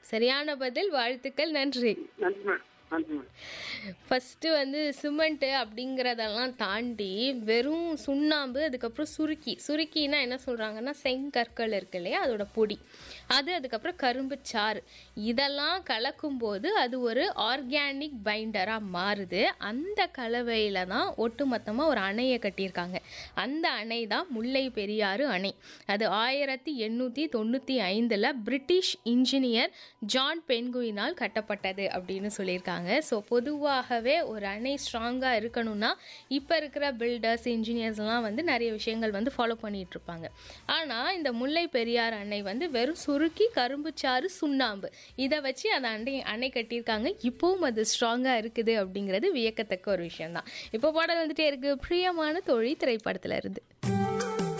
சரியான பதில் வாழ்த்துக்கள் நன்றி நன்றி மேடம் நன்றி மேடம் ஃபஸ்ட்டு வந்து சிமெண்ட்டு அப்படிங்கிறதெல்லாம் தாண்டி வெறும் சுண்ணாம்பு அதுக்கப்புறம் சுருக்கி சுருக்கின்னா என்ன சொல்கிறாங்கன்னா செங்கற்கள் இருக்கு இல்லையா அதோட பொடி அது அதுக்கப்புறம் கரும்பு சாறு இதெல்லாம் கலக்கும்போது அது ஒரு ஆர்கானிக் பைண்டராக மாறுது அந்த கலவையில் தான் ஒட்டுமொத்தமாக ஒரு அணையை கட்டியிருக்காங்க அந்த அணை தான் முல்லை பெரியாறு அணை அது ஆயிரத்தி எண்ணூற்றி தொண்ணூற்றி ஐந்தில் பிரிட்டிஷ் இன்ஜினியர் ஜான் பென்குயினால் கட்டப்பட்டது அப்படின்னு சொல்லியிருக்காங்க ஸோ பொதுவாகவே ஒரு அணை ஸ்ட்ராங்காக இருக்கணும்னா இப்போ இருக்கிற பில்டர்ஸ் இன்ஜினியர்ஸ்லாம் வந்து நிறைய விஷயங்கள் வந்து ஃபாலோ பண்ணிட்டு இருப்பாங்க ஆனால் இந்த முல்லை பெரியார் அணை வந்து வெறும் சுருக்கி கரும்புச்சாறு சுண்ணாம்பு இதை வச்சு அந்த அணை அணை கட்டியிருக்காங்க இப்போவும் அது ஸ்ட்ராங்காக இருக்குது அப்படிங்கிறது வியக்கத்தக்க ஒரு விஷயம்தான் இப்போ பாடல் வந்துட்டே இருக்கு பிரியமான தோழி திரைப்படத்துல இருந்து